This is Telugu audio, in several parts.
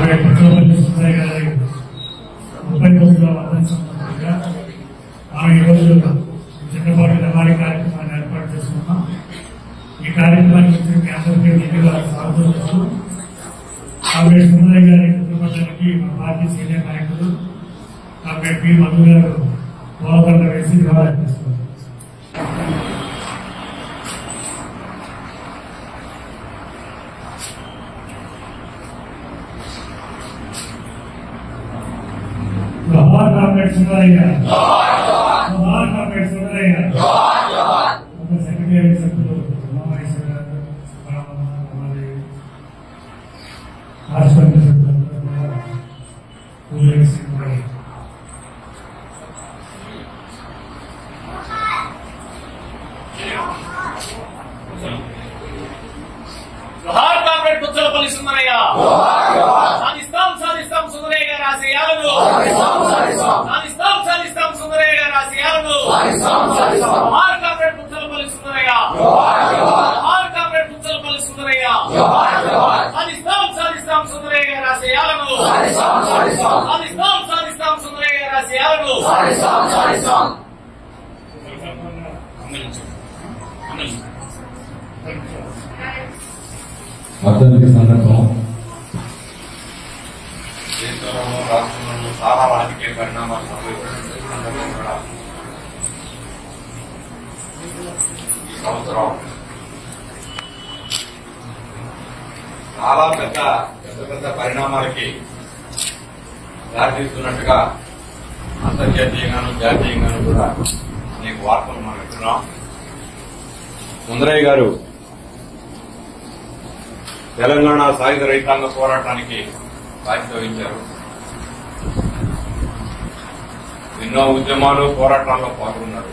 కామ్రేడ్ పుట్టపల్లి సుందరయ్య గారి ముప్పై తొమ్మిదవ వర్ధంతి సందర్భంగా మనం ఈరోజు చిన్నపాటి రవాణి కార్యక్రమాన్ని ఏర్పాటు చేసుకున్నాం ఈ కార్యక్రమానికి వచ్చిన మీ అందరికీ ముందుగా స్వాగతం చెప్తూ కామ్రేడ్ సుందరయ్య గారి కుటుంబానికి మా పార్టీ సీనియర్ నాయకులు కామ్రేడ్ పి మధు గారు పూలదండ వేసి నివాళులర్పిస్తున్నారు జోహార్ కామ్రేడ్ సుందరయ్య జోహార్ కామ్రేడ్ సుందరయ్య ఒక సెక్రటరీ సభ్యులు ఉమామహేశ్వర గారు మరి రాష్ట్ర కమిటీ సభ్యులందరూ కూడా పూలు వేసి కూడా జోహార్ కామ్రేడ్ పుచ్చలపల్లి సుందరయ్య సాధిస్తాం సాధిస్తాం సుందరయ్య గారి ఆశయాలను సాధిస్తాం సాధిస్తాం సుందరయ్య గారి ఆశయాలను జోహార్ కామ్రేడ్ పుచ్చలపల్లి సుందరయ్య జోహార్ కామ్రేడ్ పుచ్చలపల్లి సుందరయ్య సాధిస్తాం సాధిస్తాం సుందరయ్య గారి ఆశయాలను సాధిస్తాం సాధిస్తాం సుందరయ్య గారి ఆశయాలను వర్ధంతి సందర్భం దేశంలోనూ రాష్ట్రంలోనూ చాలా రాజకీయ పరిణామాలు సంభవించిన సందర్భం కూడా ఈ సంవత్సరం చాలా పెద్ద పెద్ద పెద్ద పరిణామాలకి దారితీస్తున్నట్టుగా అంతర్జాతీయంగాను జాతీయంగాను కూడా అనేక వార్తలు మనం వింటున్నాం సుందరయ్య గారు తెలంగాణ సాయుధ రైతాంగ పోరాటానికి బాధ్యత వహించారు ఎన్నో ఉద్యమాలు పోరాటాల్లో పాల్గొన్నారు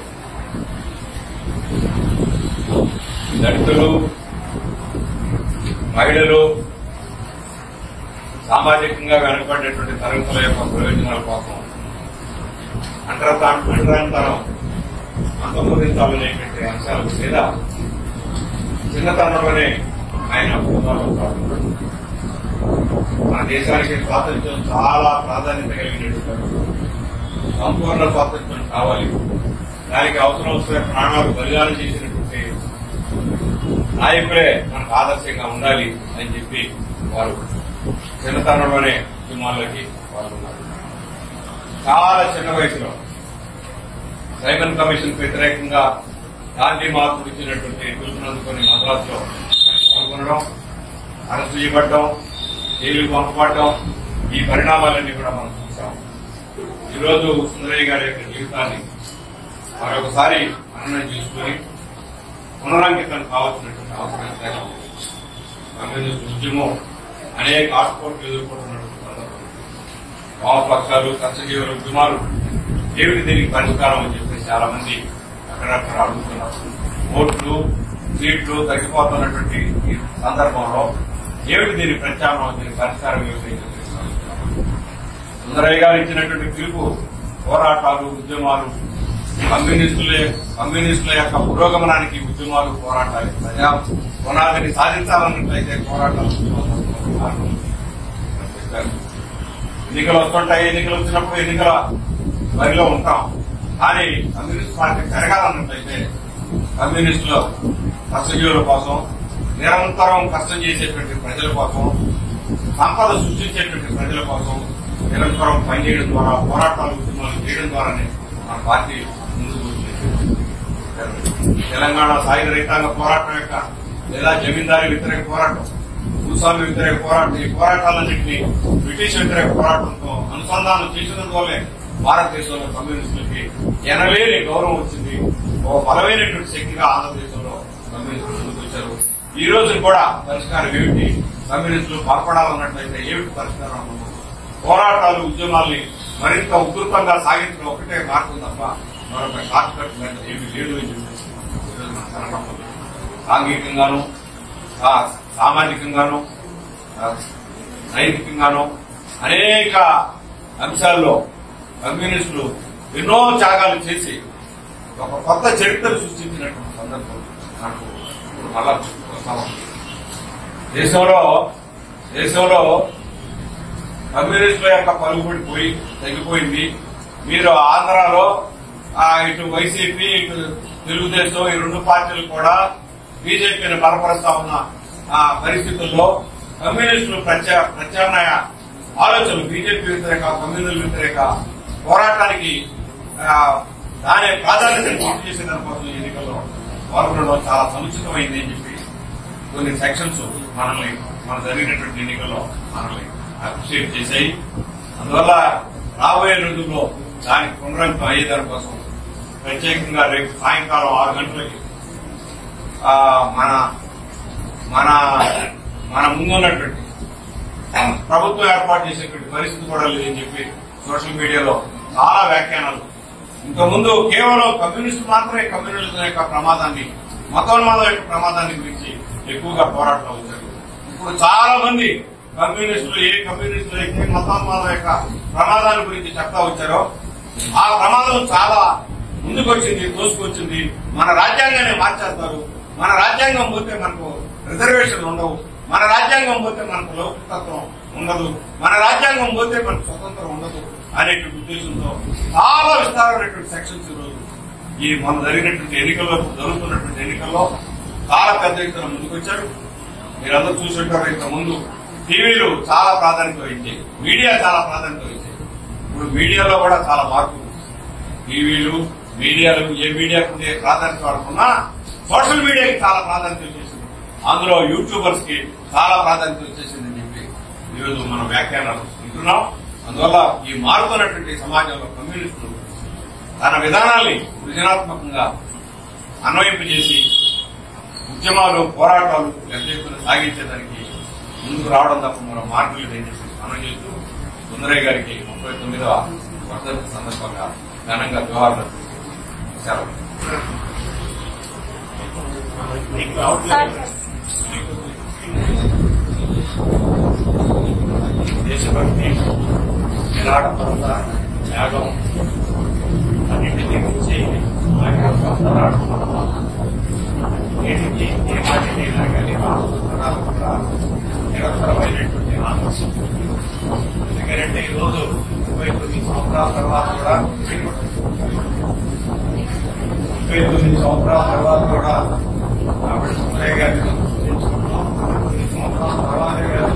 దళితులు మహిళలు సామాజికంగా వెనుకబడేటువంటి తరగతుల యొక్క ప్రయోజనాల కోసం అంటరాంతరం అంటరాంతరం అంతమోదించాలనేటువంటి అంశాల మీద చిన్నతనంలోనే ఆయన ఉద్యమాల్లో పాల్గొన్నారు మన దేశానికి స్వాతంత్ర్యం చాలా ప్రాధాన్యత కలిగినటువంటి సంపూర్ణ స్వాతంత్ర్యం కావాలి దానికి అవసరం వస్తే ప్రాణాలు బలిదానం చేసినటువంటి నాయకులే మనకు ఆదర్శంగా ఉండాలి అని చెప్పి వారు చిన్నతనంలోనే ఉద్యమాల్లోకి పాల్గొన్నారు చాలా చిన్న వయసులో సైమన్ కమిషన్ వ్యతిరేకంగా గాంధీ మార్పులు ఇచ్చినటువంటి పిలుపునందుకొని మద్రాసులో పాల్గొనడం అరెస్టు చేయబడడం జైలు పంపబడడం ఈ పరిణామాలన్నీ కూడా మనం చూసాం ఈరోజు సుందరయ్య గారి యొక్క జీవితాన్ని మరొకసారి మననం చేసుకుని పునరంకితం కావాల్సినటువంటి అవసరం ఎంతైనా ఉంది. కమ్యూనిస్ట్ ఉద్యమం అనేక ఆటుపోట్లు ఎదుర్కొంటున్నటువంటి సందర్భం వామపక్షాలు కష్టజీవుల ఉద్యమాలు ఏమిటి దీనికి పరిష్కారం అని చెప్పి చాలా మంది అక్కడక్కడ అడుగుతున్నారు ఓట్లు సీట్లు తగ్గిపోతున్నటువంటి ఈ సందర్భంలో ఏమిటి దీని ప్రత్యామ్నాయం దీని పరిష్కారం ఏమిటి అని చెప్పి అడుగుతున్నారు. సుందరయ్య గారు ఇచ్చినటువంటి పిలుపు పోరాటాలు ఉద్యమాలు కమ్యూనిస్టుల కమ్యూనిస్టుల యొక్క పురోగమనానికి ఉద్యమాలు పోరాటాలు ప్రజా పునాదిని సాధించాలన్నట్లయితే పోరాటాలు ఉద్యమాలు మార్గం చెప్పారు. ఎన్నికలు వస్తుంటాయి ఎన్నికలు వచ్చినప్పుడు ఎన్నికల బరిలో ఉంటాం కానీ కమ్యూనిస్ట్ పార్టీ పెరగాలన్నట్లయితే కమ్యూనిస్టుల కష్టజీవుల కోసం నిరంతరం కష్టం చేసేటువంటి ప్రజల కోసం సంపద సృష్టించేటువంటి ప్రజల కోసం నిరంతరం పనిచేయడం ద్వారా పోరాటాలు ఉద్యమాలు చేయడం ద్వారానే మన పార్టీ ముందుకు వచ్చింది తెలంగాణ సాయుధ రైతాంగ పోరాటం యొక్క లేదా జమీందారీ వ్యతిరేక పోరాటం భూస్వామి వ్యతిరేక పోరాటం ఈ పోరాటాలన్నింటినీ బ్రిటిష్ వ్యతిరేక పోరాటంతో అనుసంధానం చేసినందువల్లే భారతదేశంలో కమ్యూనిస్టులకి ఎనలేని గౌరవం వచ్చింది ఒక బలమైనటువంటి శక్తిగా ఆంధ్రదేశంలో కమ్యూనిస్టులు ముందుకు వచ్చారు ఈ రోజు కూడా పరిష్కారం ఏమిటి కమ్యూనిస్టులు బలపడాలన్నట్లయితే ఏమిటి పరిష్కారం పోరాటాలు ఉద్యమాల్ని మరింత ఉధృతంగా సాగించడం ఒకటే మార్గం తప్ప మరొక షార్ట్ కట్ మెథడ్ ఏమీ లేదు అని చెప్పేసి ఈరోజు మన తెలంగాణలో సాంఘికంగాను సా- సామాజికంగాను ఆ, నైతికంగాను అనేక అంశాల్లో కమ్యూనిస్టులు ఎన్నో త్యాగాలు చేసి ఒక కొత్త చరిత్ర సృష్టించినటువంటి సందర్భం నాకు ఇప్పుడు మళ్ళా వస్తా ఉంది. దేశంలో దేశంలో కమ్యూనిస్టుల యొక్క పలుకుబడి పోయి తగ్గిపోయింది మీరు ఆంధ్రాలో ఆ, ఇటు వైసీపీ ఇటు తెలుగుదేశం ఈ రెండు పార్టీలు కూడా బీజేపీని బలపరుస్తా ఉన్న ఆ పరిస్థితుల్లో కమ్యూనిస్టులు ప్రత్యా ప్రత్యామ్నాయ ఆలోచనలు బీజేపీ వ్యతిరేక కమ్యూనిస్టుల వ్యతిరేక పోరాటానికి ఆ, దాని ప్రాధాన్యతను పూర్తి చేసే దానికోసం ఈ ఎన్నికల్లో పాల్గొనడం చాలా సముచితమైంది అని చెప్పి కొన్ని సెక్షన్స్ మనల్ని మన జరిగినటువంటి ఎన్నికల్లో మనల్ని అప్రిషియేట్ చేశాయి అందువల్ల రాబోయే రోజుల్లో దానికి పునరంకం అయ్యేదాని కోసం ప్రత్యేకంగా రేపు సాయంకాలం ఆరు గంటలకి ఆ, మన మన మన ముందున్నటువంటి ప్రభుత్వం ఏర్పాటు చేసేటువంటి పరిస్థితి కూడా లేదని చెప్పి సోషల్ మీడియాలో చాలా వ్యాఖ్యానాలు ఇంతకుముందు కేవలం కమ్యూనిస్టు మాత్రమే కమ్యూనిజం యొక్క ప్రమాదాన్ని మతోన్మాదం యొక్క ప్రమాదాన్ని గురించి ఎక్కువగా పోరాటం అవుతారు ఇప్పుడు చాలా మంది కమ్యూనిస్టులు ఏ కమ్యూనిస్టులు అయితే మతోన్మాదం యొక్క ప్రమాదాన్ని గురించి చెప్తా వచ్చారో ఆ ప్రమాదం చాలా ముందుకొచ్చింది తోసుకొచ్చింది మన రాజ్యాంగాన్ని మార్చేస్తారు మన రాజ్యాంగం పోతే మనకు రిజర్వేషన్లు ఉండవు మన రాజ్యాంగం పోతే మనకు లౌకికత్వం ఉండదు మన రాజ్యాంగం పోతే మనకు స్వతంత్రం ఉండదు అనేటువంటి ఉద్దేశంతో చాలా విస్తారమైనటువంటి సెక్షన్స్ ఈరోజు ఈ మన జరిగినటువంటి ఎన్నికల్లో జరుగుతున్నటువంటి ఎన్నికల్లో చాలా పెద్ద ఎత్తున ముందుకొచ్చారు మీరందరూ చూసుంటారు ఇంత ముందు టీవీలు చాలా ప్రాధాన్యత వహించాయి మీడియా చాలా ప్రాధాన్యత వహించాయి ఇప్పుడు మీడియాలో కూడా చాలా మార్పు టీవీలు మీడియాలు ఏ మీడియాకు ఉండే ప్రాధాన్యత వాడుకున్నా సోషల్ మీడియాకి చాలా ప్రాధాన్యత వచ్చేసింది అందులో యూట్యూబర్స్ కి చాలా ప్రాధాన్యత వచ్చేసిందని చెప్పి ఈరోజు మనం వ్యాఖ్యానాలు వింటున్నాం అందువల్ల ఈ మారుతున్నటువంటి సమాజంలో కమ్యూనిస్టులు తన విధానాల్ని సృజనాత్మకంగా అన్వయింపజేసి ఉద్యమాలు పోరాటాలు పెద్ద ఎత్తున సాగించేదానికి ముందుకు రావడం తప్ప మరో మార్గం లేదని చెప్పి మనం చేస్తూ సుందరయ్య గారికి ముప్పై తొమ్మిదవ వర్ధంతి సందర్భంగా ఘనంగా జోహార్లు సెలవు దేశభక్తి నిరాడంబరత త్యాగం అన్నింటినీ గురించి ఆయన పోరాడు నేటికి ఏ మాటినైనా కానీ తరాలు కూడా నిరంతరమైనటువంటి ఆదర్శం ఎందుకంటే ఈరోజు ముప్పై తొమ్మిది సంవత్సరాల తర్వాత కూడా ముప్పై తొమ్మిది సంవత్సరాల తర్వాత కూడా ఆవిడ సుందరయ్య గారిని గుర్తుంచుకుంటున్నాం కొన్ని సంవత్సరాల తర్వాత గారు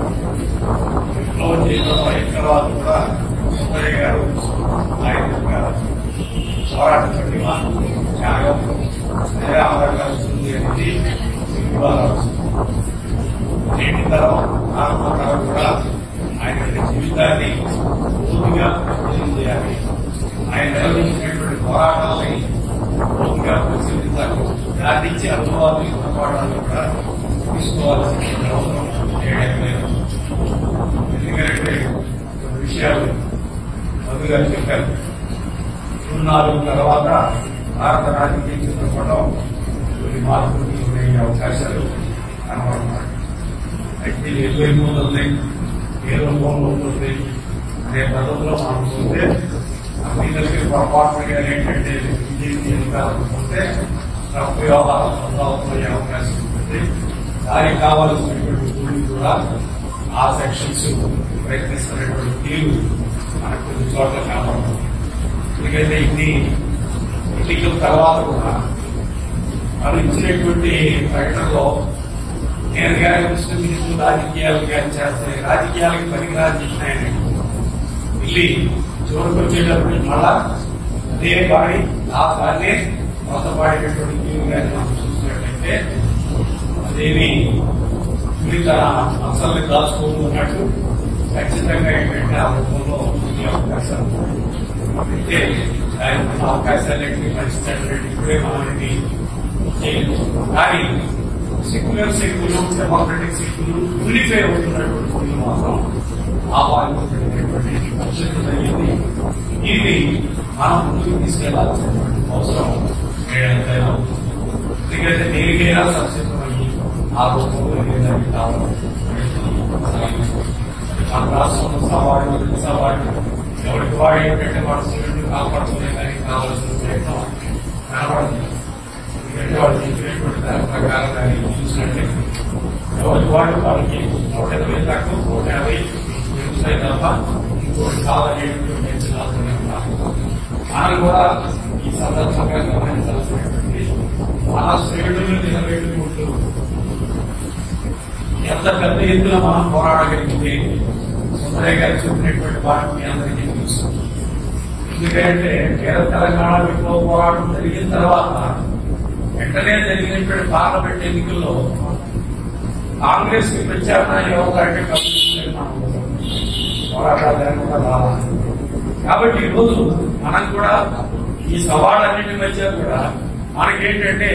ఇంట్లో చేసిన అయిన తర్వాత కూడా సుందరయ్య గారు ఆయన యొక్క పోరాట ప్రతిమ త్యాగం నిరామరంగా వస్తుంది అనేది ఇవాళ నేటి తరం నాలుగో తరం కూడా ఆయన యొక్క జీవితాన్ని పూర్తిగా పరిశీలించాలి ఆయన నిర్వహించినటువంటి పోరాటాలని పూర్తిగా పరిశీలించాలి దాని నుంచి అనుభవాన్ని పోరాటాలను కూడా తీసుకోవాల్సిన అవసరం చేయడం లేదు ఎందుకంటే కొన్ని విషయాలు మధుగా చెప్పారు జూన్ నాలుగు తర్వాత భారత రాజకీయ చిత్రపటం కొన్ని మార్పులు తీసుకునే అవకాశాలు కనబడుతున్నాయి అయితే ఇరవై మూడు ఉన్నాయి ఏ రూపంలో ఉంటుంది అనే పద్ధతిలో మనం చూస్తే అన్ని దగ్గర పొరపాటుగా ఏంటంటే బీజేపీ అధికారం పోతే తప్పు వ్యవహారం పొందవుతున్న అవకాశం ఉంటుంది దానికి కావాల్సినటువంటి భూమి కూడా ఆ సెక్షన్స్ ప్రయత్నిస్తున్నటువంటి తీరు మనకు కొన్ని చోట్ల కనబడుతుంది ఎందుకంటే ఇన్ని ఎన్నికల తర్వాత కూడా మనం ఇచ్చినటువంటి ప్రకటనలో నేను కానీ ముస్లిం మినిస్టర్ రాజకీయాలు కానీ చేస్తాయి రాజకీయాలకి పనికిరాని చేసినాయని వెళ్ళి చివరికి వచ్చేటప్పుడు మళ్ళా అదే బాడీ ఆ దాన్నే మోసపాడేటటువంటి తీరు కానీ మనం చూసినట్లయితే అదేమి ఇది తన అంశాలను దాచుకోనున్నట్టు ఖచ్చితంగా ఏంటంటే ఆ రూపంలో ఈ అవకాశాలు అయితే ఆయన ఉన్న అవకాశాలకి మంచినటువంటి ఇప్పుడే మనకి చేయలేదు కానీ సెక్యులర్ శక్తులు డెమోక్రటిక్ శక్తులు యూనిఫై అవుతున్నటువంటి కొన్ని మాత్రం ఆపాదించినటువంటి పరిస్థితి జరిగింది ఇది మనం ముందుకు తీసుకెళ్లాల్సినటువంటి అవసరం ఎంతైనా ఉంది ఎందుకంటే దేనికైనా సంసిద్ధమని ఆ రూపంలో ఏదైనా కావాలి మన రాష్ట్రంలో సవాళ్ళు సవాళ్ళు ఎవరికి వాడు ఏంటంటే వాడు సిమెంట్ కాపాడుకునే దానికి కావాల్సిన ప్రయత్నం కనబడుతుంది ఎందుకంటే వాళ్ళు చెప్పినటువంటి దాని ప్రకారం దాన్ని చూసినట్లయితే ఎవరికి వాడు వాళ్ళకి నూట ఎనభై తక్కువ నూట యాభై వ్యవసాయ ఇంకోటి చాలా ఏళ్ళు పెంచాల్సిన మనం కూడా ఈ సందర్భంగా గమనించాల్సినటువంటి మన శ్రేణులు నిలబెట్టుకుంటూ ఎంత పెద్ద ఎత్తున మనం పోరాడగలిగితే సుందరయ్య గారు చెప్పినటువంటి వాటి మీ అందరికీ తెలుసు ఎందుకంటే కేరళ తెలంగాణ విప్లవ పోరాటం జరిగిన తర్వాత వెంటనే జరిగినటువంటి పార్లమెంట్ ఎన్నికల్లో కాంగ్రెస్ కి ప్రత్యామ్నాయం ఎవరంటే కమ్యూనిస్టులే మనం పోరాటాలు లేకుండా రావాలి కాబట్టి ఈరోజు మనం కూడా ఈ సవాళ్ళన్నింటి మధ్య కూడా మనకేంటంటే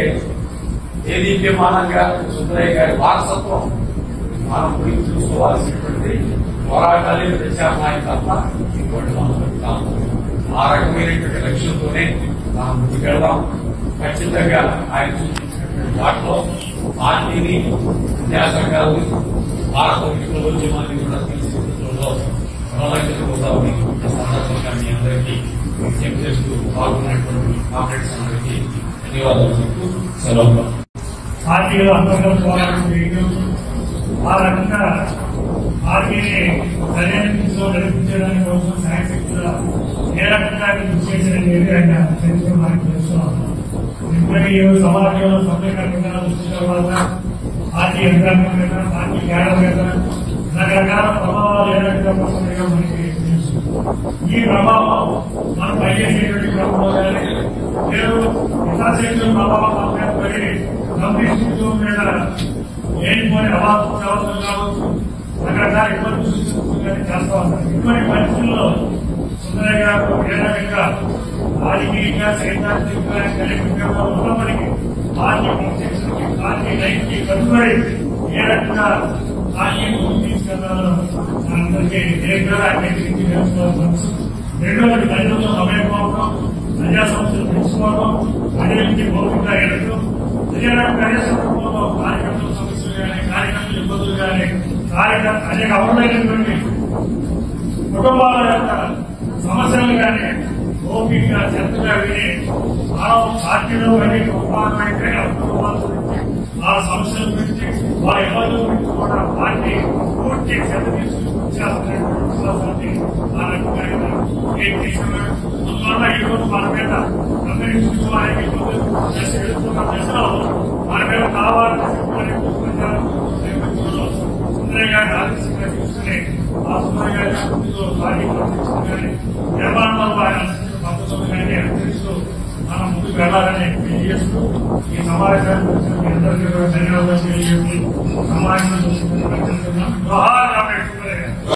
దేదీప్యమానంగా సుందరయ్య గారి వారసత్వం మనం గురించి చూసుకోవాల్సినటువంటి పోరాటాలే ప్రత్యామ్నాయం తప్ప ఇంకోటి మనం కాదు ఆ రకమైనటువంటి లక్ష్యంతోనే మనం ముందుకెళ్దాం ఖచ్చితంగా ఆయన చూపించినటువంటి వాటిలో పార్టీని విద్యాసంఘాలు భారత విప్లవోద్యమాన్ని కూడా తీర్చిదిద్దడంలో ప్రణాళికలుతామని సందర్భంగా మీ అందరికీ విజ్ఞప్తి చేస్తూ పాల్గొన్నటువంటి కాంగ్రెస్ అందరికీ ధన్యవాదాలు చెప్తూ సెలవు పార్టీలో అంతర్గత పోరాటం చేయడం ఆ రకంగా పార్టీని సరైన దిశలో నడిపించడానికి కోసం శాయశక్తుల ఏ రకంగా కృషి చేసినది ఆయన చరిత్ర మనకు తెలుస్తున్నాం ఇప్పటికీ సమాజంలో సమయకరంగా దృష్టి తర్వాత పార్టీ యంత్రాంగం మీద పార్టీ కేడర్ మీద రకరకాల ప్రభావాలు ఏ రకంగా పడుతున్నాయో మనకి తెలుసు ఈ ప్రభావం మనం పనిచేసేటువంటి క్రమంలో కానీ లేదు ఇతర శక్తుల ప్రభావం మన మీద పడి కమ్యూనిస్ట్ మీద లేనిపోని అవాసం కావచ్చు కావచ్చు రకరకాల ఇబ్బందులు సృష్టించడం కానీ చేస్తా ఉన్నారు ఇటువంటి పరిస్థితుల్లో సుందరయ్య గారు ఏ రకంగా రాజకీయంగా సైద్ధాంతికంగా కలిపిగా ఉన్నప్పటికీ పార్టీ ప్రత్యక్షకి పార్టీ లైఫ్కి కట్టుబడి ఏ రకంగా పార్టీ ముందుకు తీసుకెళ్లాలో మనందరికీ నేరుగా అన్నింటికి తెలుసుకోవాల్సిన అవసరం. రెండవది ప్రజలతో సమయపోవడం ప్రజా సమస్యలు తెలుసుకోవడం ప్రజలకి భౌతికంగా ఎడటం ప్రజల కార్యక్రమంలో కార్యకర్తల సమస్యలు కానీ కార్యకర్తల ఇబ్బందులు కానీ కార్యకర్త అనేక అవసరమైనటువంటి కుటుంబాల యొక్క సమస్యలు కానీ ఓపికగా శ్రద్ధగా విని ఆ పార్టీలో కానీ కుటుంబాలు అయితే ఆ కుటుంబాల గురించి ఆ సమస్యల గురించి వారి ఇబ్బందుల గురించి కూడా పార్టీ పూర్తి శ్రద్ధ తీసుకుని చేస్తున్నటువంటి విశ్వాసాన్ని ఆ రకంగా ఏం చేస్తున్నారు అందువల్ల ఈ రోజు మన మీద కమ్యూనిస్ట్ వారికి దశ వెళ్తున్న దశలో మన మీద కావాలని సుందరయ్య గారిని ఆదర్శంగా తీసుకుని ఆ సుందరయ్య గారి అభివృద్ధిలో పార్టీ ప్రవర్తించడం కానీ నిర్మాణంలో ఆయన అనుసరించిన పద్ధతులు కానీ అనుసరిస్తూ మనం ముందుకు వెళ్ళాలని తెలియజేస్తూ ఈ సమావేశానికి వచ్చిన మీ అందరికీ కూడా ధన్యవాదాలు తెలియజేస్తూ సమావేశం జోహార్ కాంగ్రెస్